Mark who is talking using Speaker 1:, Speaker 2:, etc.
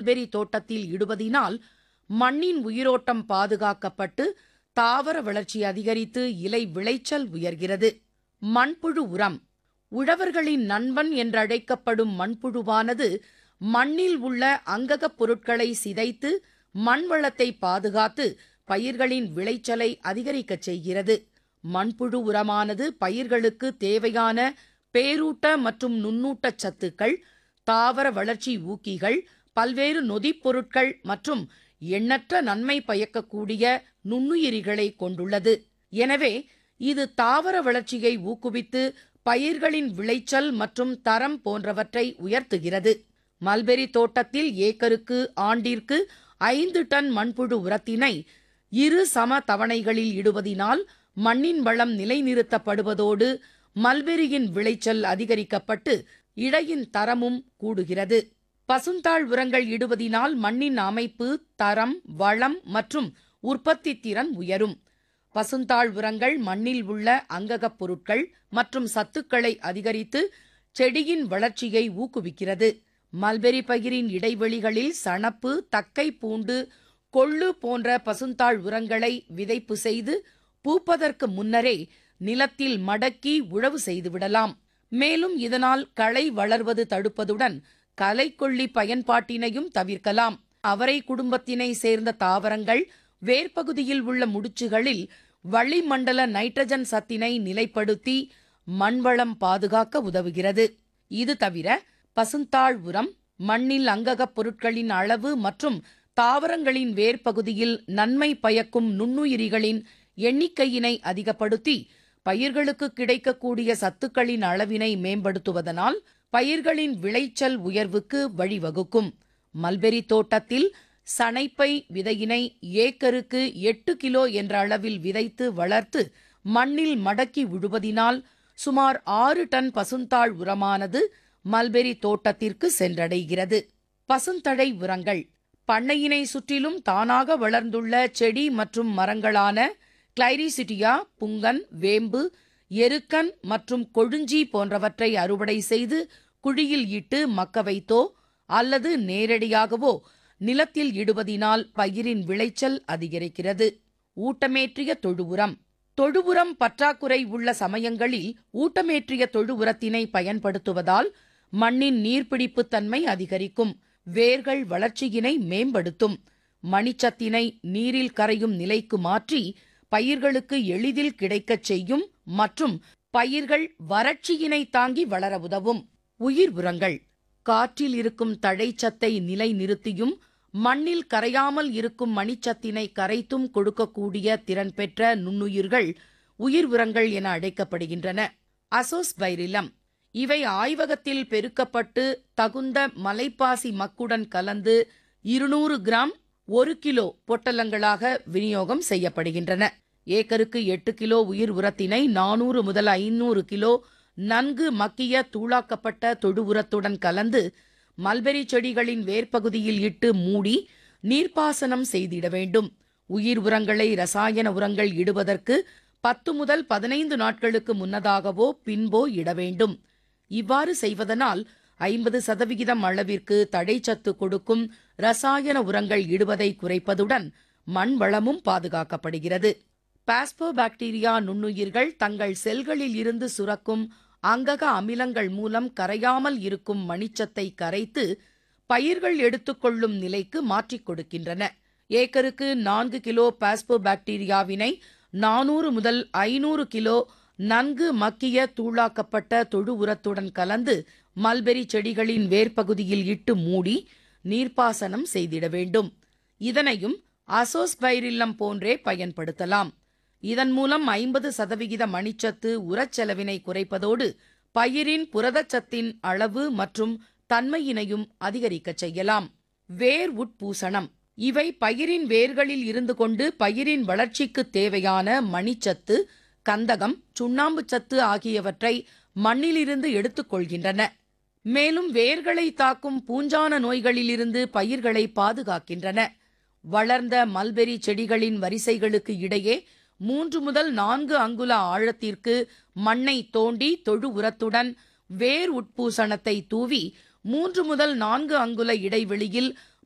Speaker 1: mulberry தோட்டத்தில் இடுவதினால் மண்ணின் உயிரோட்டம் பாதுகாக்கப்பட்டு தாவர வளர்ச்சி அதிகரித்து இலை விளைச்சல் உயர்கிறது மண்புழு உரம் உழவர்களின் நண்பன் என்றழைக்கப்படும் மண்புழுவானது மண்ணில் உள்ள அங்ககப் பொருட்களை சிதைத்து மண் வளத்தை பாதுகாத்து பயிர்களின் விளைச்சலை அதிகரிக்கச் செய்கிறது மண்புழு உரமானது பயிர்களுக்கு தேவையான பேரூட்ட மற்றும் நுண்ணூட்டச் சத்துக்கள் தாவர வளர்ச்சி ஊக்கிகள் பல்வேறு நொதிப் பொருட்கள் மற்றும் எண்ணற்ற நன்மை பயக்கக்கூடிய நுண்ணுயிரிகளை கொண்டுள்ளது எனவே இது தாவர வளர்ச்சியை ஊக்குவித்து பயிர்களின் விளைச்சல் மற்றும் தரம் போன்றவற்றை உயர்த்துகிறது மல்பெரி தோட்டத்தில் ஏக்கருக்கு ஆண்டிற்கு ஐந்து டன் மண்புழு உரத்தினை இரு சம தவணைகளில் இடுவதினால் மண்ணின் வளம் நிலைநிறுத்தப்படுவதோடு மல்பெரியின் விளைச்சல் அதிகரிக்கப்பட்டு இடையின் தரமும் கூடுகிறது பசுந்தாள் உரங்கள் இடுவதினால் மண்ணின் அமைப்பு தரம் வளம் மற்றும் உற்பத்தி திறன் உயரும் பசுந்தாள் உரங்கள் மண்ணில் உள்ள அங்ககப் பொருட்கள் மற்றும் சத்துக்களை அதிகரித்து செடியின் வளர்ச்சியை ஊக்குவிக்கிறது மல்பெரி பயிரின் இடைவெளிகளில் சணப்பு தக்கை பூண்டு கொள்ளு போன்ற பசுந்தாள் உரங்களை விதைப்பு செய்து பூப்பதற்கு முன்னரே நிலத்தில் மடக்கி உழவு செய்துவிடலாம் மேலும் இதனால் களை வளர்வது தடுப்பதுடன் களைக்கொல்லி பயன்பாட்டினையும் தவிர்க்கலாம் அவரை குடும்பத்தினை சேர்ந்த தாவரங்கள் வேர்ப்பகுதியில் உள்ள முடிச்சுகளில் வளிமண்டல நைட்ரஜன் சத்தினை நிலைப்படுத்தி மண்வளம் பாதுகாக்க உதவுகிறது இது தவிர பசுந்தாள் உரம் மண்ணில் அங்ககப் பொருட்களின் அளவு மற்றும் தாவரங்களின் வேர்ப்பகுதியில் நன்மை பயக்கும் நுண்ணுயிரிகளின் எண்ணிக்கையினை அதிகப்படுத்தி பயிர்களுக்கு கிடைக்கக்கூடிய சத்துக்களின் அளவினை மேம்படுத்துவதனால் பயிர்களின் விளைச்சல் உயர்வுக்கு வழிவகுக்கும் மல்பெரி தோட்டத்தில் சணைப்பை விதையினை ஏக்கருக்கு எட்டு கிலோ என்ற அளவில் விதைத்து வளர்த்து மண்ணில் மடக்கி விழுவதினால் சுமார் ஆறு டன் பசுந்தாள் உரமானது மல்பெரி தோட்டத்திற்கு சென்றடைகிறது பசுந்தழை உரங்கள் பண்ணையினை சுற்றிலும் தானாக வளர்ந்துள்ள செடி மற்றும் மரங்களான கிளைரிசிட்டியா புங்கன் வேம்பு எருக்கன் மற்றும் கொழுஞ்சி போன்றவற்றை அறுவடை செய்து குழியில் இட்டு மக்க வைத்தோ அல்லது நேரடியாகவோ நிலத்தில் இடுவதினால் பயிரின் விளைச்சல் அதிகரிக்கிறது ஊட்டமேற்றிய தொழு உரம் தொழு உரம் பற்றாக்குறை உள்ள சமயங்களில் ஊட்டமேற்றிய தொழு உரத்தினை பயன்படுத்துவதால் மண்ணின் நீர்பிடிப்புத் தன்மை அதிகரிக்கும் வேர்கள் வளர்ச்சியினை மேம்படுத்தும் மணிச்சத்தினை நீரில் கரையும் நிலைக்கு மாற்றி பயிர்களுக்கு எளிதில் கிடைக்கச் செய்யும் மற்றும் பயிர்கள் வறட்சியினை தாங்கி வளர உதவும் உயிர் உரங்கள் காற்றில் இருக்கும் தழைச்சத்தை நிலைநிறுத்தியும் மண்ணில் கரையாமல் இருக்கும் மணிச்சத்தினை கரைத்தும் கொடுக்கக்கூடிய திறன் பெற்ற நுண்ணுயிர்கள் உயிர் உரங்கள் என அழைக்கப்படுகின்றன அசோஸ்பைரிலம் இவை ஆய்வகத்தில் பெருக்கப்பட்டு தகுந்த மலைப்பாசி மக்குடன் கலந்து இருநூறு கிராம் ஒரு கிலோ பொட்டலங்களாக விநியோகம் செய்யப்படுகின்றன ஏக்கருக்கு எட்டு கிலோ உயிர் உரத்தினை நானூறு முதல் ஐநூறு கிலோ நன்கு மக்கிய தூளாக்கப்பட்ட தொழு உரத்துடன் கலந்து மல்பெரி செடிகளின் வேர்ப்பகுதியில் இட்டு மூடி நீர்ப்பாசனம் செய்திட வேண்டும் உயிர் உரங்களை ரசாயன உரங்கள் இடுவதற்கு பத்து முதல் பதினைந்து நாட்களுக்கு முன்னதாகவோ பின்போ இட வேண்டும் இவ்வாறு செய்வதனால் ஐம்பது சதவிகிதம் அளவிற்கு தடைச்சத்து கொடுக்கும் ரசாயன உரங்கள் இடுவதை குறைப்பதுடன் மண் வளமும் பாதுகாக்கப்படுகிறது பாஸ்போபாக்டீரியா நுண்ணுயிர்கள் தங்கள் செல்களில் இருந்து சுரக்கும் அங்கக அமிலங்கள் மூலம் கரையாமல் இருக்கும் மணிச்சத்தை கரைத்து பயிர்கள் எடுத்துக்கொள்ளும் நிலைக்கு மாற்றிக் கொடுக்கின்றன ஏக்கருக்கு நான்கு கிலோ பாஸ்போபாக்டீரியாவினை நானூறு முதல் ஐநூறு கிலோ நன்கு மக்கிய தூளாக்கப்பட்ட தொழு உரத்துடன் கலந்து மல்பெரி செடிகளின் வேர்ப்பகுதியில் இட்டு மூடி நீர்ப்பாசனம் செய்திட வேண்டும் இதனையும் அசோஸ்பைரில்லம் போன்றே பயன்படுத்தலாம் இதன் மூலம் ஐம்பது சதவிகித மணிச்சத்து உரச்செலவினை குறைப்பதோடு பயிரின் புரதச்சத்தின் அளவு மற்றும் தன்மையினையும் அதிகரிக்கச் செய்யலாம் வேர் உட்பூசணம் இவை பயிரின் வேர்களில் இருந்து கொண்டு பயிரின் வளர்ச்சிக்கு தேவையான மணிச்சத்து கந்தகம் சுண்ணாம்பு சத்து ஆகியவற்றை மண்ணிலிருந்து எடுத்துக்கொள்கின்றன மேலும் வேர்களை தாக்கும் பூஞ்சான நோய்களிலிருந்து பயிர்களை பாதுகாக்கின்றன வளர்ந்த மல்பெரி செடிகளின் வரிசைகளுக்கு இடையே மூன்று முதல் நான்கு அங்குல ஆழத்திற்கு மண்ணை தோண்டி தொழு உரத்துடன் வேர் உட்பூசணத்தை தூவி மூன்று முதல் நான்கு அங்குல இடைவெளியில்